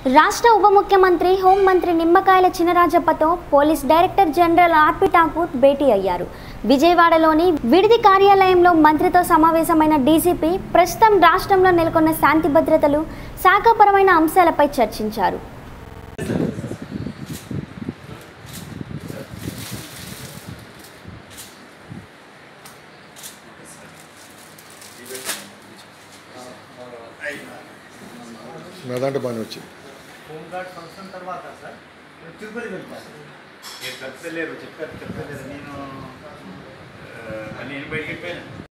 రాష్ట్ర ఉప ముఖ్యమంత్రి హోంమంత్రి నిమ్మకాయల చినరాజప్పతో police director general RP Thakur భేటీ అయ్యారు విజయవాడలోని విడిది కార్యాలయంలో మంత్రితో సమావేశమైన డీసీపీ ప్రస్తుతం రాష్ట్రంలో నెలకొన్న శాంతి భద్రతలు శాఖాపరమైన అంశాలపై చర్చించారు నా దాంట్లో బాగానే వచ్చింది హోంగార్డ్ ఫంక్షన్ తర్వాత సార్ నేను తిరుపతి వెళ్తాను మీరు చెప్తలేరు చెప్పారు చెప్తలేరు నేను ఆ, నేను బయటికి వెళ్ళిపోయాను